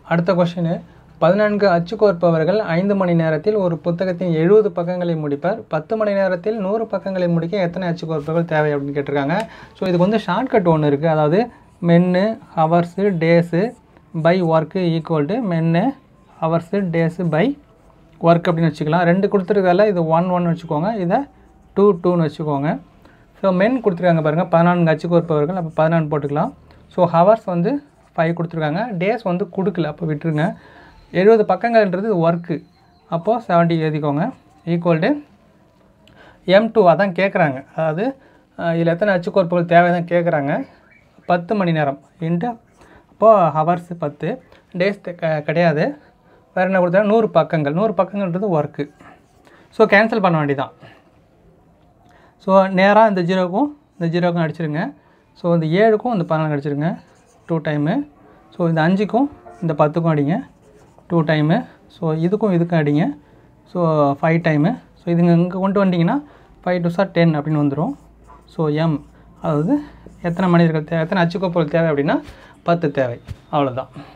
அடுத்த கொஷின் பதினான்கு அச்சுக்கோர்ப்பவர்கள் ஐந்து மணி நேரத்தில் ஒரு புத்தகத்தின் எழுபது பக்கங்களை முடிப்பார் பத்து மணி நேரத்தில் நூறு பக்கங்களை முடிக்க எத்தனை அச்சுக்கோர்ப்பவர்கள் தேவை அப்படின்னு கேட்டிருக்காங்க ஸோ இதுக்கு வந்து ஷார்ட்கட் ஒன்று இருக்குது அதாவது men hours days by work equal to men hours days by work அப்படின்னு வச்சுக்கலாம் ரெண்டு கொடுத்துருக்கல இது ஒன் ஒன் வச்சுக்கோங்க இதை டூ டூன்னு வச்சுக்கோங்க ஸோ மென் கொடுத்துருக்காங்க பாருங்கள் பதினான்கு அச்சுக்கோர்ப்பவர்கள் அப்போ பதினான்கு போட்டுக்கலாம் ஸோ ஹவர்ஸ் வந்து ஃபைவ் கொடுத்துருக்காங்க டேஸ் வந்து கொடுக்கல அப்போ விட்டுருங்க எழுபது பக்கங்கள்ன்றது ஒர்க்கு அப்போது செவன்ட்டி எழுதிக்கோங்க ஈக்குவல் டு எம் டூ அதான் கேட்குறாங்க அதாவது இதில் எத்தனை அச்சுக்கோர்ப்புகள் தேவை தான் கேட்குறாங்க பத்து மணி நேரம் இன்ட்டு அப்போது ஹவர்ஸ் பத்து டேஸ் கிடையாது வேறு என்ன கொடுத்தா நூறு பக்கங்கள் நூறு பக்கங்கள்ன்றது ஒர்க்கு ஸோ கேன்சல் பண்ண வேண்டியதான் ஸோ நேராக இந்த ஜீரோக்கும் இந்த ஜீரோக்கும் அடிச்சிருங்க ஸோ இந்த ஏழுக்கும் இந்த பதினாலு அடிச்சிருங்க டூ டைமு ஸோ இந்த அஞ்சுக்கும் இந்த பத்துக்கும் அடிங்க டூ டைமு ஸோ இதுக்கும் இதுக்கும் அடிங்க ஸோ ஃபைவ் டைமு ஸோ இதுங்க இங்கே கொண்டு வந்தீங்கன்னா ஃபைவ் டூ சார் டென் அப்படின்னு வந்துடும் ஸோ எம் அதாவது எத்தனை மனிதர்கள் தேவை எத்தனை அச்சுக்கோப்புகள் தேவை அப்படின்னா பத்து தேவை அவ்வளோதான்